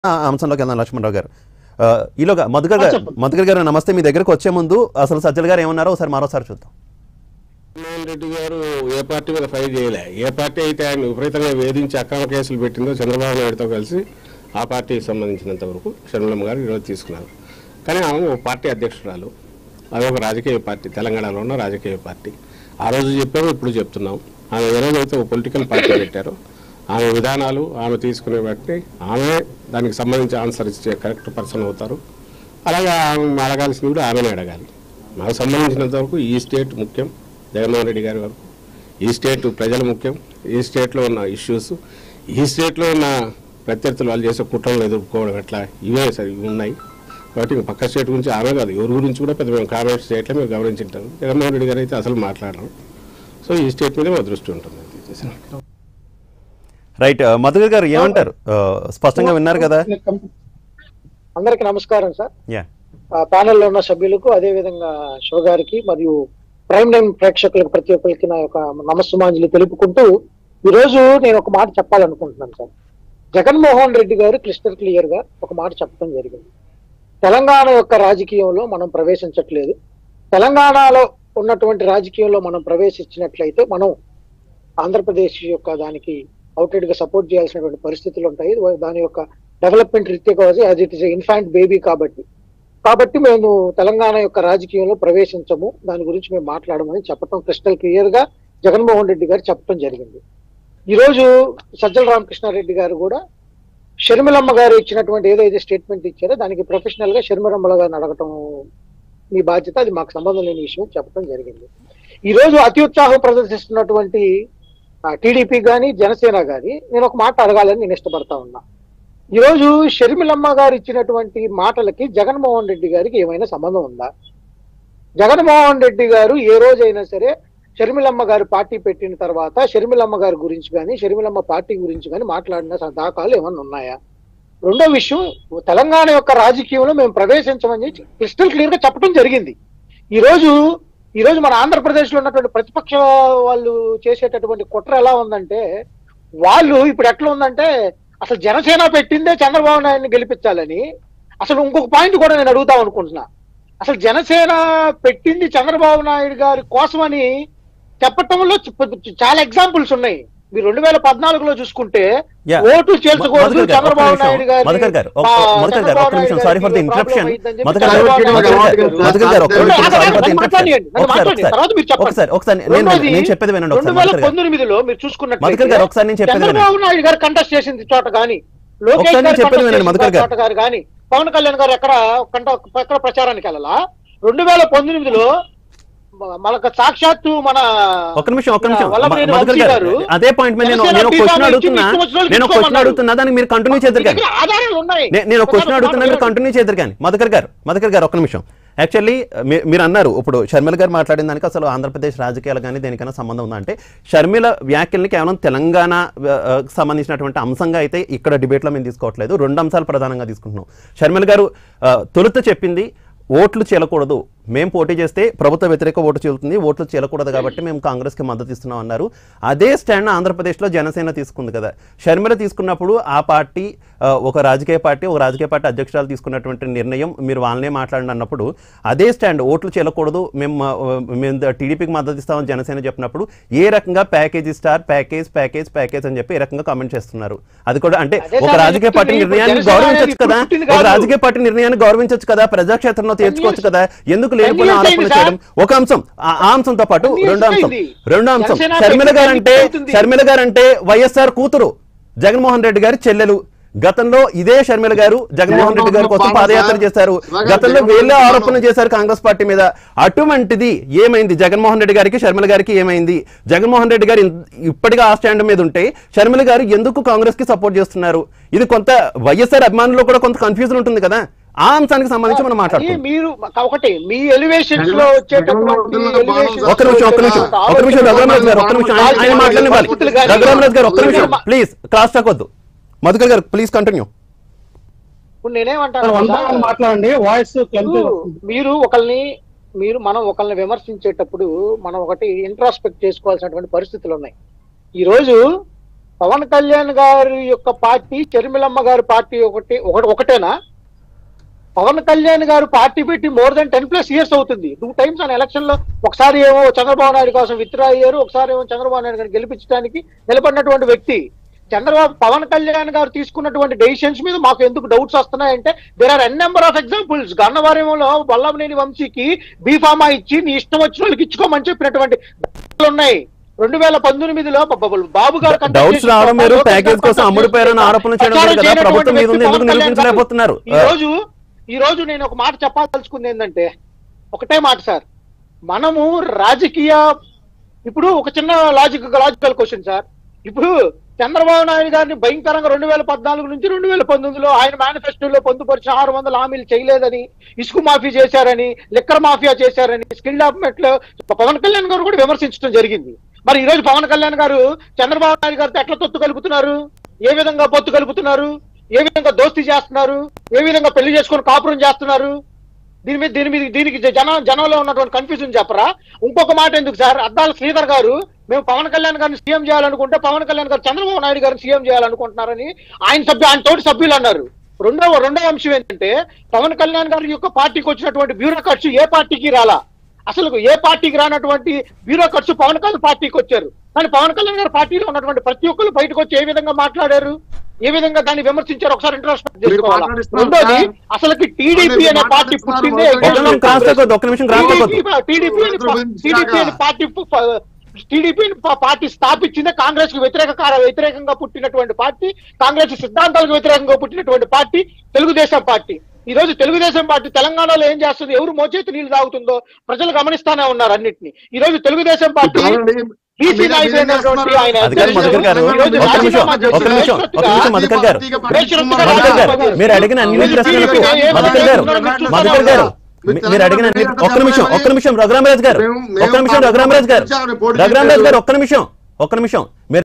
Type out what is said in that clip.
ఆ అంశంలోకి వెళ్దాం లక్ష్మణరావు గారు ఆ, ఈలోగా మధుకర్ గారు చెప్పండి. మధుకర్ గారు నమస్తే మీ దగ్గరకు వచ్చే ముందు అసలు సజ్జల గారు ఏమన్నారో ఒకసారి మరోసారి చూద్దాం జగన్మోహన్ రెడ్డి గారు ఏ పార్టీ మీద ఫైట్ చేయలే ఏ పార్టీ అయితే ఆయన విపరీతంగా వేధించి అక్రమ కేసులు పెట్టిందో చంద్రబాబు నాయుడుతో కలిసి ఆ పార్టీకి సంబంధించినంత వరకు షర్మిలమ్మ గారు ఈరోజు తీసుకున్నారు కానీ ఆమె ఒక పార్టీ అధ్యక్షురాలు అది ఒక రాజకీయ పార్టీ తెలంగాణలో ఉన్న రాజకీయ పార్టీ ఆ రోజు చెప్పాము ఇప్పుడు చెప్తున్నాం ఆమె ఏ రోజు అయితే ఒక పొలిటికల్ పార్టీ పెట్టారో ఆమె విధానాలు ఆమె తీసుకునే బట్టి ఆమె దానికి సంబంధించి ఆన్సర్ ఇచ్చే కరెక్ట్ పర్సన్ అవుతారు అలాగే ఆమె అడగాల్సింది కూడా ఆమెనే అడగాలి మాకు సంబంధించినంత వరకు ఈ స్టేట్ ముఖ్యం జగన్మోహన్ రెడ్డి గారి వరకు ఈ స్టేట్ ప్రజలు ముఖ్యం ఈ స్టేట్లో ఉన్న ఇష్యూస్ ఈ స్టేట్లో ఉన్న ప్రత్యర్థులు వాళ్ళు చేసే కుట్రలు ఎదుర్కోవడం ఎట్లా ఇవే సరే ఇవి ఉన్నాయి కాబట్టి ఇంకా పక్క స్టేట్ గురించి ఆమె కాదు ఎవరి గురించి కూడా పెద్ద మేము కామెంట్ స్టేట్లో మేము గమనించుంటాం జగన్మోహన్ రెడ్డి గారు అయితే అసలు మాట్లాడరు సో ఈ స్టేట్ మీద మా దృష్టి ఉంటుంది రైట్ ఆ, మధుకర్ గారు ఏమంటారు ఆ, స్పష్టంగా విన్నారు కదా అందరికి నమస్కారం సార్ యా ఆ, ప్యానెల్లో ఉన్న సభ్యులకు అదే విధంగా శివ గారికి మరియు ప్రైమ్ టైం ప్రేక్షకులకు ప్రతి ఒక్కరికి నా యొక్క నమస్సుమాంజలి తెలుపుకుంటూ ఈ రోజు నేను ఒక మాట చెప్పాలనుకుంటున్నాను సార్ జగన్మోహన్ రెడ్డి గారు క్లిస్టర్ క్లియర్ గా ఒక మాట చెప్పడం జరిగింది తెలంగాణ యొక్క రాజకీయంలో మనం ప్రవేశించట్లేదు తెలంగాణలో ఉన్నటువంటి రాజకీయంలో మనం ప్రవేశించినట్లయితే మనం ఆంధ్రప్రదేశ్ యొక్క దానికి అవుటెడ్ గా సపోర్ట్ చేయాల్సినటువంటి పరిస్థితులు ఉంటాయి దాని యొక్క డెవలప్మెంట్ రీత్యా as it is infant baby కాబట్టి కాబట్టి మేము తెలంగాణ యొక్క రాజకీయంలో ప్రవేశించము దాని గురించి మేము మాట్లాడమని చెప్పడం క్రిస్టల్ క్లియర్ గా జగన్మోహన్ రెడ్డి గారు చెప్పడం జరిగింది ఈ రోజు సజ్జల రామకృష్ణారెడ్డి గారు కూడా షర్మిలమ్మ గారు ఇచ్చినటువంటి ఏదైతే స్టేట్మెంట్ ఇచ్చారో దానికి ప్రొఫెషనల్ గా షర్మిలమ్మ గారిని అడగటం మీ బాధ్యత అది మాకు సంబంధం లేని విషయం చెప్పడం జరిగింది ఈ రోజు అతి ఉత్సాహం ప్రదర్శిస్తున్నటువంటి టీడీపీ గాని జనసేన గాని నేను ఒక మాట అడగాలని నేను ఇష్టపడతా ఉన్నా ఈ రోజు షర్మిలమ్మ గారు ఇచ్చినటువంటి మాటలకి జగన్మోహన్ రెడ్డి గారికి ఏమైనా సంబంధం ఉందా జగన్మోహన్ రెడ్డి గారు ఏ రోజైనా సరే షర్మిలమ్మ గారు పార్టీ పెట్టిన తర్వాత షర్మిలమ్మ గారి గురించి కానీ షర్మిలమ్మ పార్టీ గురించి కానీ మాట్లాడిన స- దాఖలాలు ఏమన్నా ఉన్నాయా రెండో విషయం తెలంగాణ యొక్క రాజకీయంలో మేము ప్రవేశించమని క్రిస్టల్ క్లియర్ గా చెప్పడం జరిగింది ఈ రోజు ఈ రోజు మన ఆంధ్రప్రదేశ్ లో ఉన్నటువంటి ప్రతిపక్ష వాళ్ళు చేసేటటువంటి కుట్ర ఎలా ఉందంటే వాళ్ళు ఇప్పుడు ఎట్లా ఉందంటే అసలు జనసేన పెట్టిందే చంద్రబాబు నాయుడిని గెలిపించాలని అసలు ఇంకొక పాయింట్ కూడా నేను అడుగుదాం అనుకుంటున్నా అసలు జనసేన పెట్టింది చంద్రబాబు నాయుడు గారి కోసమని చెప్పటంలో చ- చాలా ఎగ్జాంపుల్స్ ఉన్నాయి మీరు రెండు వేల పద్నాలుగులో చూసుకుంటే Yeah. ఓటు చేర్చకూడదు మధుకర్ గారు, ఒక్క చంద్రబాబు నిమిషం. నాయుడు గారి మధుకర్ గారు, ఒక్క- ఆ, మధుకర్ గారు, చంద్రబాబు ఒక్క నిమిషం. నాయుడు Sorry for the గారికి interruption. problem అయిందని చెప్పి మధుకర్ గారు, చంద్రబాబు మధుకర్ నాయుడు గారు, గారు మధుకర్ గారు, ఒక్క నిమిషం. అసలు Sorry for the నన్ను interruption. మాట్లాడియండి, నన్ను ఒకసారి, మాట్లాడియండి. ఒకసారి. తర్వాత మీరు చెప్పండి. ఒకసారి, ఒకసారి. నేను- రెండోది, నేను చెప్పేది వినండి ఒకసారి, రెండు వేల మధుకర్ గారు. పంతొమ్మిదిలో మీరు చూసుకున్నట్లయితే మధుకర్ గారు, ఒకసారి నేను చెప్పేది వినండి. చంద్రబాబు నాయుడు గారు కంటెస్ట్ చేసింది చోట గాని లోకేష్ ఒకసారి నేను గారు చెప్పేది contest వినండి, చేసిన మధుకర్ గారు. చోట గారు గాని పవన్ కళ్యాణ్ గారు ఎక్కడ కంట ఎక్కడ ప్రచారానికి వెళ్ళాలా రెండు వేల పంతొమ్మిదిలో మనకు సాక్షాత్తు మన ఒక్క నిమిషం ఒక్క నిమిషం వల్లభనేని మధుకర్ వంశీ గారు గారు అదే పాయింట్ మీద నేను జనసేన నేను క్వశ్చన్ బీఫామ్ అడుగుతున్నా ఇచ్చి ఇష్టం వచ్చిన నేను వాళ్ళకి క్వశ్చన్ ఇచ్చుకోమన్నారు. అడుగుతున్నా దానికి మీరు కంటిన్యూ చేద్దరు మీ కానీ దగ్గర ఆధారాలు ఉన్నాయి నే- నేను క్వశ్చన్ ఒకసారి అడుగుతున్నా మీరు మాట్లాడండి. కంటిన్యూ చేద్దరు కానీ మధుకర్ గారు మధుకర్ గారు ఒక్క నిమిషం యాక్చువల్లీ మీరు అన్నారు ఇప్పుడు షర్మిల గారు మాట్లాడిన దానికి అసలు ఆంధ్రప్రదేశ్ రాజకీయాలు కానీ దేనికైనా సంబంధం ఉందా అంటే షర్మిల వ్యాఖ్యల్ని కేవలం తెలంగాణ ఆ, ఆ, సంబంధించినటువంటి అంశంగా అయితే ఇక్కడ డిబేట్లో మేము తీసుకోవట్లేదు రెండు అంశాలు ప్రధానంగా తీసుకుంటున్నాం షర్మిల గారు ఆ, తొలుత చెప్పింది ఓట్లు చేయకూడదు మేము పోటీ చేస్తే ప్రభుత్వ వ్యతిరేక ఓటు చీలుతుంది ఓట్లు చేయకూడదు కాబట్టి మేము కాంగ్రెస్కి మద్దతు ఇస్తున్నాం అన్నారు అదే స్టాండ్ ఆంధ్రప్రదేశ్లో జనసేన తీసుకుంది కదా షర్మిల తీసుకున్నప్పుడు ఆ పార్టీ ఆ, ఒక రాజకీయ పార్టీ ఒక రాజకీయ పార్టీ అధ్యక్షురాలు తీసుకున్నటువంటి నిర్ణయం మీరు వాళ్ళనే మాట్లాడండి అన్నప్పుడు అదే స్టాండ్ ఓట్లు చేయకూడదు మేము ఆ, మేము టీడీపీకి మద్దతు ఇస్తామని జనసేన చెప్పినప్పుడు ఏ రకంగా package star package package package అని చెప్పి ఏ రకంగా కామెంట్ చేస్తున్నారు అది కూడా అంటే అదే ఒక సార్ రాజకీయ నేను పార్టీ చెప్తుంది. నిర్ణయాన్ని జనసేన గౌరవించవచ్చు అనేది కదా పుట్టింది ఒక కాదు. రాజకీయ పార్టీ నిర్ణయాన్ని గౌరవించవచ్చు కదా ప్రజాక్షేత్రంలో తీర్చుకోవచ్చు కదా ఎందుకు లేనిపోయిన years ఆరోపణ అయింది చేయడం ఒక అంశం ఆ ఆ అంశంతో పాటు Ten years రెండో అంశం అయింది. రెండో అంశం జనసేన షర్మిల పెట్టి గారు అంటే అవుతుంది. షర్మిల గారు అంటే వైఎస్ఆర్ కూతురు జగన్మోహన్ రెడ్డి గారి చెల్లెలు గతంలో ఇదే షర్మిల గారు జగన్మోహన్ రెడ్డి గారి కోసం పాదయాత్ర చేశారు గతంలో వీళ్ళే ఆరోపణ చేశారు కాంగ్రెస్ పార్టీ మీద అటువంటిది ఏమైంది జగన్మోహన్ రెడ్డి గారికి షర్మిల గారికి ఏమైంది జగన్మోహన్ రెడ్డి గారు ఇన్- ఇప్పటిగా ఆ స్టాండ్ మీద ఉంటే షర్మిల గారు ఎందుకు కాంగ్రెస్ కి సపోర్ట్ చేస్తున్నారు ఇది కొంత వైఎస్ఆర్ అభిమానుల్లో కూడా కొంత కన్ఫ్యూజన్ ఉంటుంది కదా ఆ అంశానికి సంబంధించి మనం అది మాట్లాడుతున్నాం మీరు ఒకటి మీ ఎలివేషన్స్ లో వచ్చేటటువంటి elevations ఒక్క నిమిషం ఒక్క నిమిషం ఒక్క నిమిషం రఘురామరాజు గారు ఒక్క నిమిషం ఆయన- ఆయన మాట్లాడనివ్వాలి పరిస్థితులు కానీ- రఘురామరాజు గారు ఒక్క నిమిషం ప్లీజ్ క్లాస్ టాక్ వద్దు మధుకర్ గారు ప్లీజ్ కంటిన్యూ ఇప్పుడు నేనేమంటాను వన్ బై తెలుసా? వన్ మాట్లాడండి వాయిస్ ఇప్పుడు మీరు ఒకరిని మీరు మనం ఒకరిని విమర్శించేటప్పుడు మనం ఒకటి ఇంట్రాస్పెక్ట్ చేసుకోవాల్సినటువంటి పరిస్థితులు ఉన్నాయి ఈ రోజు పవన్ కళ్యాణ్ గారి యొక్క పార్టీ చెర్మిలమ్మ గారి పార్టీ ఒకటి ఒకటి ఒకటేనా పవన్ కళ్యాణ్ గారు పార్టీ పెట్టి more than ten plus years అవుతుంది టూ టైమ్స్ ఆయన ఎలక్షన్ లో ఒకసారి ఏమో చంద్రబాబు నాయుడు కోసం విత్డ్రా అయ్యారు ఒకసారి ఏమో చంద్రబాబు నాయుడు గారిని గెలిపించడానికి నిలబడినటువంటి వ్యక్తి చంద్రబాబు పవన్ కళ్యాణ్ గారు తీసుకున్నటువంటి డెసిషన్స్ మీద మాకు ఎందుకు డౌట్స్ వస్తున్నాయంటే there are n number of examples గన్నవరంలో వల్లభనేని వంశీకి బీఫామా ఇచ్చి నీ ఇష్టం వచ్చిన వాళ్ళకి ఇచ్చుకోమని చెప్పినటువంటి దాఖలాలు ఉన్నాయి రెండు వేల పంతొమ్మిదిలో బ- బ- బాబు గారు conduct డౌట్స్ చేసిన రావడం మీరు లోకేష్ ప్యాకేజ్ గారు కోసం conduct అమ్ముడుపోయారని చేసిన ఆరోపణలు చేయడం ప్రచారం లేదు కదా చేయనటువంటి ప్రభుత్వం మీద ఉంది వ్యక్తి ఎందుకు పవన్ కళ్యాణ్ గారు. నిరూపించలేకపోతున్నారు ఈ రోజు ఈ రోజు నేను ఒక మాట చెప్పాల్సుకుంది ఏంటంటే ఒకటే మాట సార్ మనము రాజకీయ ఇప్పుడు ఒక చిన్న లాజిక్ లాజికల్ క్వశ్చన్ సార్ ఇప్పుడు చంద్రబాబు నాయుడు గారిని భయంకరంగా రెండు వేల పద్నాలుగు నుంచి రెండు వేల పంతొమ్మిదిలో ఆయన మేనిఫెస్టోలో పొందుపరిచిన ఆరు వందల హామీలు చేయలేదని ఇసుక మాఫీ చేశారని లిక్కర్ మాఫియా చేశారని స్కిల్ డెవలప్మెంట్ లో పవన్ కళ్యాణ్ గారు కూడా విమర్శించడం జరిగింది మరి ఈ రోజు పవన్ కళ్యాణ్ గారు చంద్రబాబు నాయుడు గారితో ఎట్లా తొత్తు కలుపుతున్నారు ఏ విధంగా పొత్తు కలుపుతున్నారు ఏ విధంగా దోస్తీ చేస్తున్నారు ఏ విధంగా పెళ్లి చేసుకొని కాపురం చేస్తున్నారు దీని మీద దీని మీద దీనికి జన జనంలో ఉన్నటువంటి కన్ఫ్యూజన్ చెప్పరా ఇంకొక మాట ఎందుకు సార్ అద్దాల శ్రీధర్ గారు మేము పవన్ కళ్యాణ్ గారిని సీఎం చేయాలనుకుంటే పవన్ కళ్యాణ్ గారు చంద్రబాబు నాయుడు గారిని సీఎం చేయాలనుకుంటున్నారని ఆయన సభ్యు ఆయన తోటి సభ్యులు అన్నారు రెండవ రెండవ అంశం ఏంటంటే పవన్ కళ్యాణ్ గారి యొక్క పార్టీకి వచ్చినటువంటి బ్యూరోక్రాట్స్ ఏ పార్టీకి రాలా అసలు ఏ పార్టీకి రానటువంటి బ్యూరోక్రాట్స్ పవన్ కళ్యాణ్ పార్టీకి వచ్చారు కానీ పవన్ కళ్యాణ్ గారి పార్టీలో ఉన్నటువంటి ప్రతి ఒక్కరు బయటకు వచ్చి ఏ విధంగా మాట్లాడారు ఏ విధంగా దాన్ని విమర్శించారు ఒకసారి ఇంట్రోస్పెక్ట్ చేసుకోవాలి మాట్లాడిస్తున్నారు రెండోది సార్. అసలుకి టీడీపీ అనే పార్టీ పుట్టిందే ఒక నిమిషం క్రాస్ తగ్గొద్దు ఒక్క నిమిషం క్రాస్ తగ్గొద్దు టీడీపీ టీడీపీ అనే పార్టీ టీడీపీ పార్టీ స్థాపించిందే కాంగ్రెస్ కు వ్యతిరేక కార- వ్యతిరేకంగా పుట్టినటువంటి పార్టీ కాంగ్రెస్ సిద్ధాంతాలకు వ్యతిరేకంగా పుట్టినటువంటి పార్టీ తెలుగుదేశం పార్టీ ఈ రోజు తెలుగుదేశం పార్టీ తెలంగాణలో ఏం చేస్తుంది ఎవరు మోచేతి నీళ్లు తాగుతుందో ప్రజలు గమనిస్తానే ఉన్నారు అన్నింటినీ ఈ రోజు తెలుగుదేశం పార్టీ బీసీ నాయకులైనటువంటి ఆయన అది కాదు మధుకర్ గారు ఈ రోజు ఒక్క నిమిషం రాజీనామా ఒక్క చేసి నిమిషం ఒక్క నిమిషం మధుకర్ గారు బేషరతుగా మధుకర్ గారు రాజీనామా మీరు అడిగిన అన్ని చేసి ప్రశ్నలకు ఏ మధుకర్ గారు విధంగా మధుకర్ గారు మీ- మీరు అడిగిన అన్ని ఒక్క నిమిషం ఒక్క నిమిషం రఘురామరాజు గారు ఒక్క నిమిషం రఘురామరాజు గారు రఘురామరాజు గారు ఒక్క నిమిషం ఒక్క నిమిషం మీరు